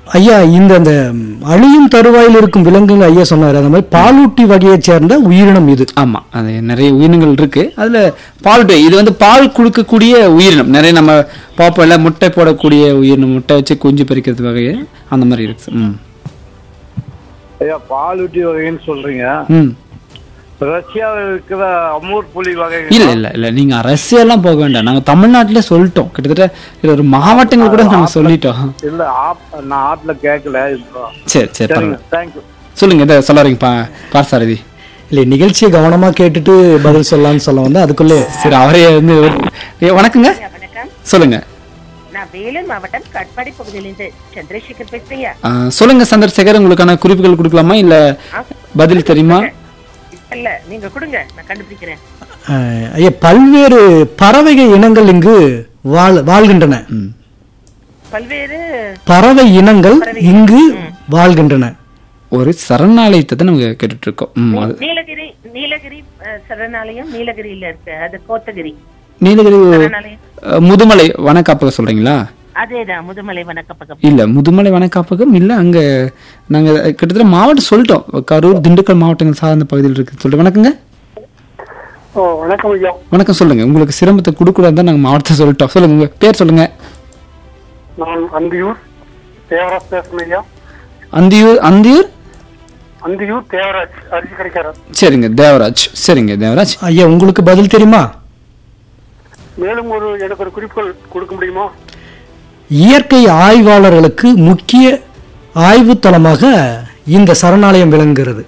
ஐயா இந்த அந்த அழியும் தருவாயில் இருக்கும் விலங்குகள் ஐயா சொன்னார் அந்த மாதிரி பாலூட்டி வகையைச் சேர்ந்த உயிரினம் இது ஆமா அது நிறைய உயிரினங்கள் இருக்கு அதுல பால் பே- இது வந்து பால் கொடுக்கக்கூடிய உயிரினம் நிறைய நம்ம பார்ப்போம் இல்ல முட்டை போடக்கூடிய உயிரினம் முட்டை வச்சு குஞ்சு பறிக்கிறது வகையை அந்த மாதிரி இருக்கு சார். ம் ஐயா பாலூட்டி வகைன்னு சொல்றீங்க ம் ரஷ்யாவில் இருக்கிற அமூர் புலி வகை இல்ல இல்ல இல்ல நீங்க அரசியெல்லாம் போக வேண்டாம் நாங்க தமிழ்நாட்டிலே சொல்லிட்டோம் கிட்டத்தட்ட இது ஒரு மாவட்டங்கள் கூட நாங்க சொல்லிட்டோம் இல்ல ஆப் நான் ஆப்ல கேட்கல இப்போ சரி சரி சரிங்க பரவாயில்ல தேங்க்யூ சொல்லுங்க இதை சொல்ல வரீங்க பா பார்சாரதி இல்லை நிகழ்ச்சியை கவனமா கேட்டுட்டு பதில் சொல்லலாம்னு சொல்ல வந்து அதுக்குள்ளே சரி அவரே வந்து ஏ, வணக்கங்க வணக்கம் சொல்லுங்க நான் வேலூர் மாவட்டம் கட்பாடி பகுதியிலிருந்து சந்திரசேகர் பேசுறீங்க ஆ, சொல்லுங்க சந்திரசேகர் உங்களுக்கான குறிப்புகள் கொடுக்கலாமா இல்ல பதில் தெரியுமா இல்ல நீங்க கொடுங்க நான் கண்டுபிடிக்கிறேன் அஹ், ஐயா பல்வேறு பறவைகள் இனங்கள் இங்கு வாழ் வாழ்கின்றன பல்வேறு பறவை இனங்கள் இங்கு வாழ்கின்றன ஒரு சரணாலயத்தை தான் நம்ம கேட்டுட்டு இருக்கோம் ம், அது நீலகிரி நீலகிரி அஹ், சரணாலயம் நீலகிரியில இருக்கு அது கோத்தகிரி நீலகிரி சரணாலயம் அ, முதுமலை வனக்காப்பகம் சொல்றீங்களா அதேதான் முதுமலை வனக்கப்பக்கம் இல்ல முதுமலை வனக்காப்பகம் இல்ல அங்க நாங்க கிட்டத்தட்ட மாவட்டம் சொல்லிட்டோம் கரூர் திண்டுக்கல் மாவட்டங்கள் சார்ந்த பகுதியில் இருக்கு சொல்லிட்டு வணக்கங்க ஓ வணக்கம் ஐயா வணக்கம் சொல்லுங்க உங்களுக்கு சிரமத்தை கொடுக்கூடாது தான் நாங்க மாவட்டத்தை சொல்லிட்டோம் சொல்லுங்க உங்க பேர் சொல்லுங்க நான் அந்தியூர் தேவராஜ் பேசுறேன் ஐயா அந்தியூர் அந்தியூர் அந்தியூர் தேவராஜ் அரிசி கிடைக்காரர் சரிங்க தேவராஜ் சரிங்க தேவராஜ் ஐயா உங்களுக்கு பதில் தெரியுமா மேலும் ஒரு எனக்கு ஒரு குறிப்புகள் கொடுக்க முடியுமா இயற்கை ஆய்வாளர்களுக்கு முக்கிய ஆய்வு தளமாக இந்த சரணாலயம் விளங்குகிறது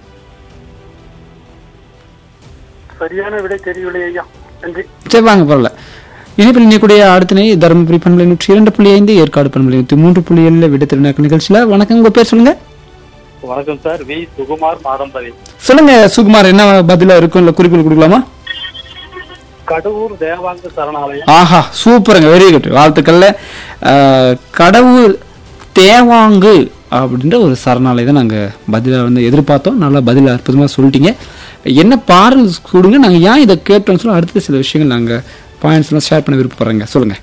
சரியான விடை தெரியவில்லை ஐயா நன்றி சரி வாங்க பரவாயில்ல இனிப்பில் இணையக்கூடிய அடுத்த நே தருமபுரி பண்பலை நூற்றி இரண்டு புள்ளி ஐந்து ஏற்காடு பண்பலை நூற்றி மூன்று புள்ளி ஏழுல விட திருநாக்கு நிகழ்ச்சியில வணக்கம் உங்க பேர் சொல்லுங்க வணக்கம் சார் வி சுகுமார் மாதம்பதி சொல்லுங்க சுகுமார் என்ன பதிலா இருக்கும் இல்ல குறிப்புகள் கொடுக்கலாமா கடவுர் தேவாங்க சரணாலயம் ஆஹா சூப்பருங்க வெரி குட் வாழ்த்துக்கள்ல அஹ், கடவுள் தேவாங்கு அப்படின்ற ஒரு சரணாலயம் தான் நாங்கள் பதிலாக வந்து எதிர்பார்த்தோம் நல்லா பதில் அற்புதமாக சொல்லிட்டீங்க என்ன பாடல் கொடுங்க நாங்கள் ஏன் இதை கேட்டோம்னு சொல்லி அடுத்த சில விஷயங்கள் நாங்கள் பாயிண்ட்ஸ்லாம் ஷேர் பண்ண விருப்பப்படுறேங்க சொல்லுங்க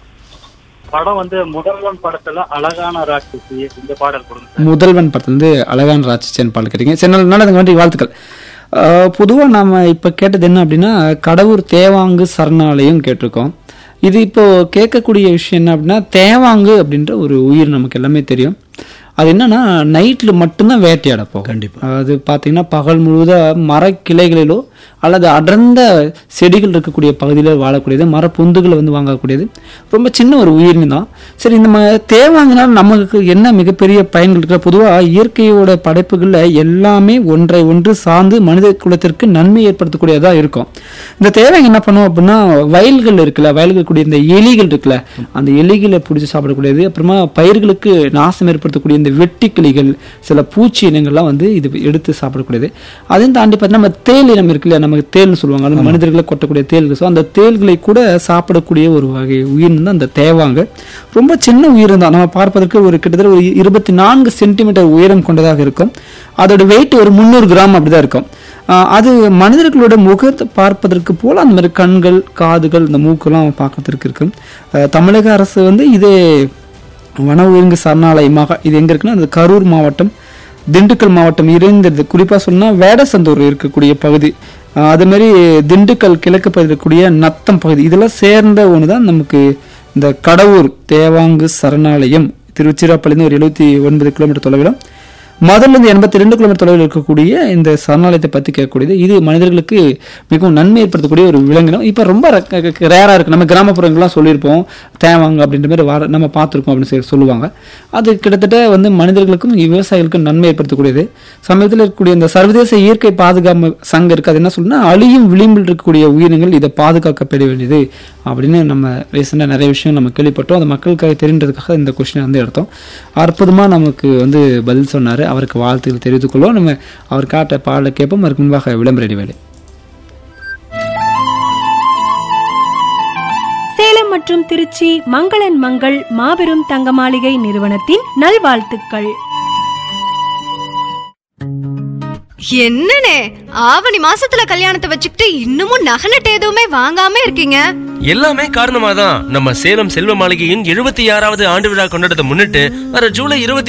படம் வந்து முதல்வன் படத்துல அழகான ராட்சசி இந்த பாடல் கொடுங்க முதல்வன் படத்துல இருந்து அழகான ராட்சசன் பாடல் கேட்டீங்க சரி நல்ல நல்லதுங்க நன்றி வாழ்த்துக்கள் பொதுவாக நாம் இப்போ கேட்டது என்ன அப்படின்னா கடவுர் தேவாங்கு சரணாலயம் கேட்டிருக்கோம் இது இப்போ கேட்கக்கூடிய விஷயம் என்ன அப்படின்னா தேவாங்கு அப்படின்ற ஒரு உயிர் நமக்கு எல்லாமே தெரியும் அது என்னன்னா நைட்டில் மட்டும்தான் வேட்டையாட போகும் கண்டிப்பா. அது பார்த்தீங்கன்னா பகல் முழுவதும் மரக்கிளைகளிலோ அல்லது அடர்ந்த செடிகள் இருக்கக்கூடிய பகுதியில் வாழக்கூடியது மரப்பொந்துகளை வந்து வாங்கக்கூடியது ரொம்ப சின்ன ஒரு உயிரினம் தான் சரி இந்த ம தேவாங்கினால் நமக்கு என்ன மிகப்பெரிய பயன்கள் இருக்கிற பொதுவாக இயற்கையோட படைப்புகளில் எல்லாமே ஒன்றை ஒன்று சார்ந்து மனித குலத்திற்கு நன்மை ஏற்படுத்தக்கூடியதாக இருக்கும் இந்த தேவாங்க என்ன பண்ணும் அப்படின்னா வயல்கள் இருக்குல்ல வயல்கள் கூடிய இந்த எலிகள் இருக்குல்ல அந்த எலிகளை பிடிச்சி சாப்பிடக்கூடியது அப்புறமா பயிர்களுக்கு நாசம் ஏற்படுத்தக்கூடிய இந்த வெட்டிக்கிளிகள் சில பூச்சி இனங்கள்லாம் வந்து இது எடுத்து சாப்பிடக்கூடியது அதையும் தாண்டி பார்த்தீங்கன்னா நம்ம தேல் இனம் இருக்கு இல்லையா நமக்கு தேல்னு சொல்லுவாங்க அது மனிதர்களை கொட்டக்கூடிய தேல்கள் ஸோ அந்த தேல்களை கூட சாப்பிடக்கூடிய ஒரு வகை உயிரினம் தான் அந்த தேவாங்க ரொம்ப சின்ன உயிரினம் தான் நம்ம பார்ப்பதற்கு ஒரு கிட்டத்தட்ட ஒரு இருபத்தி நான்கு சென்டிமீட்டர் உயரம் கொண்டதாக இருக்கும் அதோட வெயிட் ஒரு முந்நூறு கிராம் அப்படிதான் இருக்கும் ஆஹ் அது மனிதர்களோட முகத்தை பார்ப்பதற்கு போல அந்த மாதிரி கண்கள் காதுகள் இந்த மூக்கெல்லாம் பார்க்கறதுக்கு இருக்கும் ஆஹ் தமிழக அரசு வந்து இதே வன உயிரினங்க சரணாலயமாக இது எங்க இருக்குன்னா அந்த கரூர் மாவட்டம் திண்டுக்கல் மாவட்டம் இணைந்தது குறிப்பா சொன்னா வேடசந்தூர் இருக்கக்கூடிய பகுதி ஆஹ் அது மாதிரி திண்டுக்கல் கிழக்கு பகுதியில் இருக்கக்கூடிய நத்தம் பகுதி இதெல்லாம் சேர்ந்த ஒன்று தான் நமக்கு இந்த கடவுர் தேவாங்கு சரணாலயம் திருச்சிராப்பள்ளிருந்து ஒரு எழுபத்தி ஒன்பது கிலோமீட்டர் தொலைவிலும் முதல்ல இருந்து எண்பத்தி ரெண்டு கிலோமீட்டர் தொலைவில் இருக்கக்கூடிய இந்த சரணாலயத்தை பற்றி கேட்கக்கூடியது இது மனிதர்களுக்கு மிகவும் நன்மை ஏற்படுத்தக்கூடிய ஒரு விலங்கினம் இப்போ ரொம்ப ரேராக இருக்குது நம்ம கிராமப்புறங்கள்லாம் சொல்லியிருப்போம் தேவாங்க அப்படின்ற மாதிரி வார நம்ம பார்த்துருக்கோம் அப்படின்னு சொல்லி சொல்லுவாங்க அது கிட்டத்தட்ட வந்து மனிதர்களுக்கும் விவசாயிகளுக்கும் நன்மை ஏற்படுத்தக்கூடியது சமீபத்தில் இருக்கக்கூடிய இந்த சர்வதேச இயற்கை பாதுகாப்பு சங்கம் இருக்குது அது என்ன சொல்லுன்னா அழியும் விளிம்பில் இருக்கக்கூடிய உயிரினங்கள் இதை பாதுகாக்கப்பட வேண்டியது அப்படின்னு நம்ம ரீசெண்டாக நிறைய விஷயம் நம்ம கேள்விப்பட்டோம் அது மக்களுக்காக தெரின்றதுக்காக இந்த கொஸ்டினை வந்து எடுத்தோம் அற்புதமாக நமக்கு வந்து பதில் சொன்னார் அவருக்கு வாழ்த்துக்கள் தெரிவித்துக் கொள்வோம் நம்ம அவர் காட்ட பாடலை கேட்போம் அதுக்கு முன்பாக விளம்பர இடைவேளை சேலம் மற்றும் திருச்சி மங்களன் மங்கள் மாபெரும் தங்க மாளிகை நிறுவனத்தின் நல்வாழ்த்துக்கள் என்னனே ஆவணி மாசத்துல கல்யாணத்தை வச்சுக்கிட்டு இன்னமும் நகை நட்டு எதுவுமே வாங்காம இருக்கீங்க எல்லாமே காரணமா தான் நம்ம சேலம் செல்வ மாளிகையின் எழுபத்தி ஆறாவது ஆண்டு விழா கொண்டாடத்தை முன்னிட்டு வர ஜூலை இருபத்தி